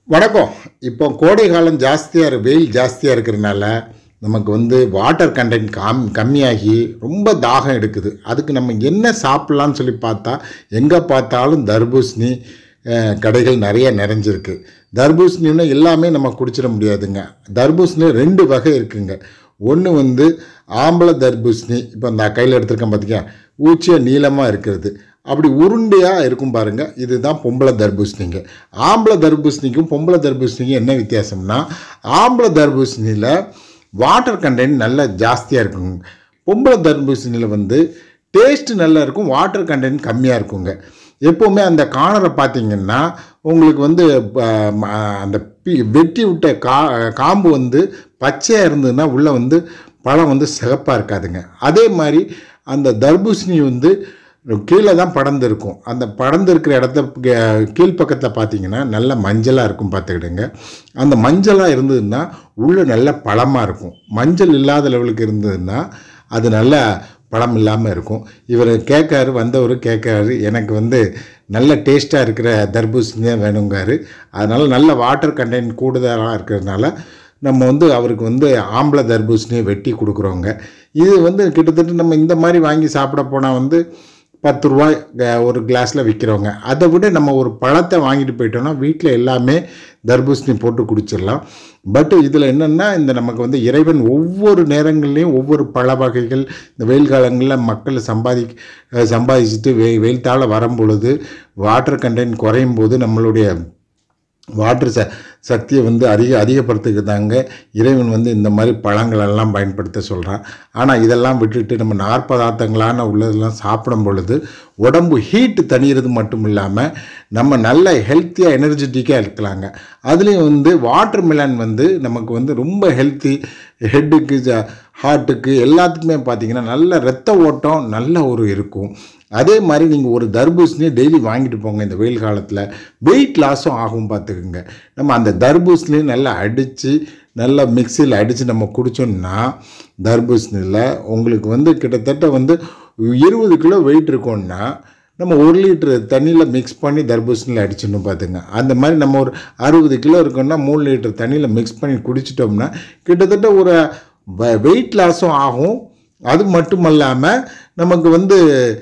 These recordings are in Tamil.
வணக்கம் இப்போ கோடை காலம் ஜாஸ்தியாக இருக்கு வெயில் ஜாஸ்தியாக இருக்கிறதுனால நமக்கு வந்து வாட்டர் கண்டென்ட் கம் கம்மியாகி ரொம்ப தாகம் எடுக்குது அதுக்கு நம்ம என்ன சாப்பிட்லான்னு சொல்லி பார்த்தா எங்கே பார்த்தாலும் தர்பூசணி அஹ், கடைகள் நிறைய நிறைஞ்சிருக்கு தர்பூசணின்னு எல்லாமே நம்ம குடிச்சிட முடியாதுங்க தர்பூசணி ரெண்டு வகை இருக்குங்க ஒன்று வந்து ஆம்பளை தர்பூசணி இப்போ நான் கையில் எடுத்திருக்கேன் பார்த்தியா ஊச்சியாக நீளமாக இருக்கிறது அப்படி உருண்டையாக இருக்கும் பாருங்க இதுதான் பொம்பளை தர்பூசணிங்க ஆம்பளை தர்பூசணிக்கும் பொம்பளை தர்பூசணிக்கும் என்ன வித்தியாசம்னா ஆம்பளை தர்பூசணியில் வாட்டர் கண்டென்ட் நல்லா ஜாஸ்தியாக இருக்குங்க பொம்பளை தர்பூசணியில் வந்து டேஸ்ட் நல்லா இருக்கும் வாட்டர் கண்டென்ட் கம்மியாக இருக்குங்க எப்போவுமே அந்த காணரை பார்த்தீங்கன்னா உங்களுக்கு வந்து ப- ம- அந்த பி வெட்டி விட்ட கா காம்பு வந்து பச்சையாக இருந்ததுன்னா உள்ளே வந்து பழம் வந்து சிகப்பாக இருக்காதுங்க அதே மாதிரி அந்த தர்பூசணி வந்து கீழே தான் படர்ந்து இருக்கும் அந்த படர்ந்து இருக்கிற இடத்த கீ- கீழ்ப்பக்கத்தில் பார்த்தீங்கன்னா நல்ல மஞ்சளாக இருக்கும் பார்த்துக்கிடுங்க அந்த மஞ்சளாக இருந்ததுன்னா உள்ளே நல்ல பழமாக இருக்கும் மஞ்சள் இல்லாத லெவலுக்கு இருந்ததுன்னா அது நல்ல பழம் இல்லாமல் இருக்கும் இவர் கேட்காரு வந்தவர் கேட்காரு எனக்கு வந்து நல்ல டேஸ்ட்டாக இருக்கிற தர்பூசணி தான் வேணுங்காரு அதனால் நல்ல வாட்டர் கண்டென்ட் கூடுதலாக இருக்கிறதுனால நம்ம வந்து அவருக்கு வந்து ஆம்பளை தர்பூசணியை வெட்டி கொடுக்குறோங்க இது வந்து கிட்டத்தட்ட நம்ம இந்த மாதிரி வாங்கி சாப்பிட போனால் வந்து பத்து ரூபாய் அஹ், ஒரு கிளாஸில் விற்கிறோங்க அதை விட நம்ம ஒரு பழத்தை வாங்கிட்டு போயிட்டோம்னா வீட்டில் எல்லாமே தர்பூசணி போட்டு குடிச்சிடலாம் பட் இதில் என்னென்னா இந்த நமக்கு வந்து இறைவன் ஒவ்வொரு நேரங்கள்லையும் ஒவ்வொரு பழ வகைகள் இந்த வெயில் காலங்களில் மக்கள் சம்பாதி அஹ், சம்பாதிச்சுட்டு வெ வெயில் தாழ வரும் பொழுது வாட்டர் கண்டென்ட் குறையும் போது நம்மளுடைய வாட்டர் ச சக்தியை வந்து அதிக அதிகப்படுத்துக்கிறதாங்க இறைவன் வந்து இந்த மாதிரி பழங்களெல்லாம் பயன்படுத்த சொல்கிறான் ஆனால் இதெல்லாம் விட்டுட்டு நம்ம நாற்பதார்த்தங்களான உள்ளதெல்லாம் சாப்பிடும் பொழுது உடம்பு ஹீட்டு தணியிறது மட்டும் இல்லாமல் நம்ம நல்ல ஹெல்த்தியாக எனர்ஜெட்டிக்காக இருக்கலாங்க அதுலேயும் வந்து வாட்டர் மிலன் வந்து நமக்கு வந்து ரொம்ப ஹெல்த்தி ஹெட்டுக்கு ஹார்ட்டுக்கு எல்லாத்துக்குமே பார்த்தீங்கன்னா நல்ல ரத்த ஓட்டம் நல்ல ஒரு இருக்கும் அதே மாதிரி நீங்கள் ஒரு தர்பூசணியை டெய்லி வாங்கிட்டு போங்க இந்த வெயில் காலத்தில் வெயிட் லாஸும் ஆகும் பார்த்துக்குங்க நம்ம அந்த தர்பூசணியை நல்லா அடித்து நல்லா மிக்சியில் அடித்து நம்ம குடித்தோம்னா தர்பூசணியில் உங்களுக்கு வந்து கிட்டத்தட்ட வந்து இருபது கிலோ வெயிட் இருக்கோம்னா நம்ம ஒரு லிட்டர் தண்ணியில் மிக்ஸ் பண்ணி தர்பூசணியில் அடிச்சிடணும் பார்த்துங்க அந்த மாதிரி நம்ம ஒரு அறுபது கிலோ இருக்கோம்னா மூணு லிட்டர் தண்ணியில் மிக்ஸ் பண்ணி குடிச்சிட்டோம்னா கிட்டத்தட்ட ஒரு வெயிட் லாஸும் ஆகும் அது மட்டும் இல்லாமல் நமக்கு வந்து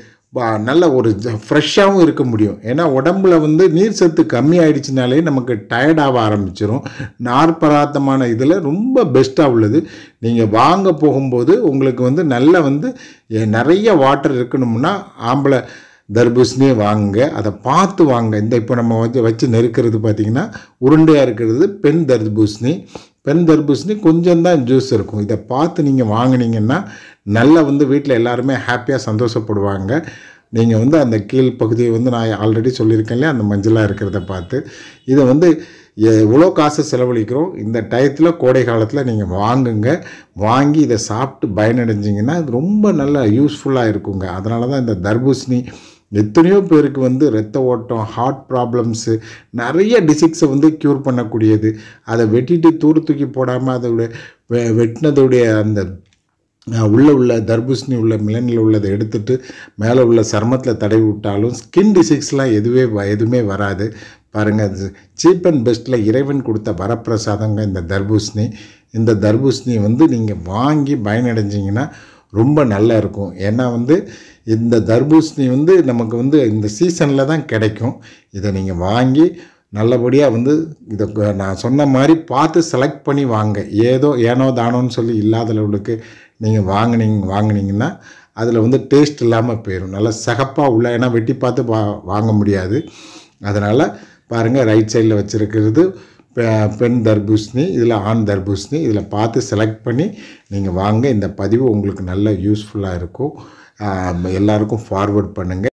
வா- நல்ல ஒரு ஃப்ரெஷ்ஷாகவும் இருக்க முடியும் ஏன்னா உடம்புல வந்து நீர் சத்து கம்மி ஆயிடுச்சுனாலே நமக்கு டயர்டாக ஆரம்பிச்சிரும் நார்பராத்தமான இதில் ரொம்ப பெஸ்ட்டாக உள்ளது நீங்கள் வாங்க போகும்போது உங்களுக்கு வந்து நல்ல வந்து எ- நிறைய வாட்டர் இருக்கணும்னா ஆம்பளை தர்பூசணியே வாங்குங்க அதை பார்த்து வாங்க இந்த இப்போ நம்ம வந்து வச்சு நெருக்கிறது பார்த்தீங்கன்னா உருண்டையாக இருக்கிறது பெண் தர்பூசணி பெண் தர்பூசணி கொஞ்சம் தான் ஜூஸ் இருக்கும் இதை பார்த்து நீங்கள் வாங்குனீங்கன்னா நல்லா வந்து வீட்டில் எல்லாருமே ஹாப்பியாக சந்தோஷப்படுவாங்க நீங்கள் வந்து அந்த கீழ் பகுதியை வந்து நான் ஆல்ரெடி சொல்லியிருக்கேன் இல்லையா அந்த மஞ்சளாக இருக்கிறத பார்த்து இதை வந்து எவ்வளோ காசு செலவழிக்கிறோம் இந்த டயத்தில் கோடை காலத்தில் நீங்கள் வாங்குங்க வாங்கி இதை சாப்பிட்டு பயனடைஞ்சிங்கன்னா இது ரொம்ப நல்ல யூஸ்ஃபுல்லாக இருக்குங்க அதனால தான் இந்த தர்பூசணி எத்தனையோ பேருக்கு வந்து இரத்த ஓட்டம் ஹார்ட் ப்ராப்ளம்ஸு நிறைய டிசீக்ஸை வந்து க்யூர் பண்ணக்கூடியது அதை வெட்டிட்டு தூர தூக்கி போடாமல் அதோட வெ வெட்டினதுடைய அந்த அஹ், உள்ள உள்ள தர்பூசணி உள்ள மிளனில் உள்ளதை எடுத்துட்டு மேலே உள்ள சருமத்தில் தடவி விட்டாலும் ஸ்கின் டிசீக்ஸ்லாம் எதுவே வ- எதுவுமே வராது பாருங்கள் அது சீப் அண்ட் பெஸ்ட்டில் இறைவன் கொடுத்த வரப்பிரசாதங்க இந்த தர்பூசணி இந்த தர்பூசணியை வந்து நீங்கள் வாங்கி பயனடைஞ்சிங்கன்னா ரொம்ப நல்லா இருக்கும் ஏன்னா வந்து இந்த தர்பூசணி வந்து நமக்கு வந்து இந்த சீசனில் தான் கிடைக்கும் இதை நீங்கள் வாங்கி நல்லபடியாக வந்து இதை க- நான் சொன்ன மாதிரி பார்த்து செலக்ட் பண்ணி வாங்க ஏதோ ஏனோ தானோன்னு சொல்லி இல்லாத லெவலுக்கு நீங்கள் வாங்குனீங்க வாங்குனீங்கன்னா அதில் வந்து டேஸ்ட் இல்லாமல் போயிடும் நல்லா சகப்பாக உள்ள ஏன்னா வெட்டி பார்த்து வா வாங்க முடியாது அதனால் பாருங்கள் ரைட் சைடில் வச்சுருக்கிறது பெ- பெண் தர்பூசணி இதில் ஆண் தர்பூசணி இதில் பார்த்து செலக்ட் பண்ணி நீங்கள் வாங்க இந்த பதிவு உங்களுக்கு நல்ல யூஸ்ஃபுல்லாக இருக்கும் ஆஹ் எல்லாருக்கும் ஃபார்வர்ட் பண்ணுங்கள்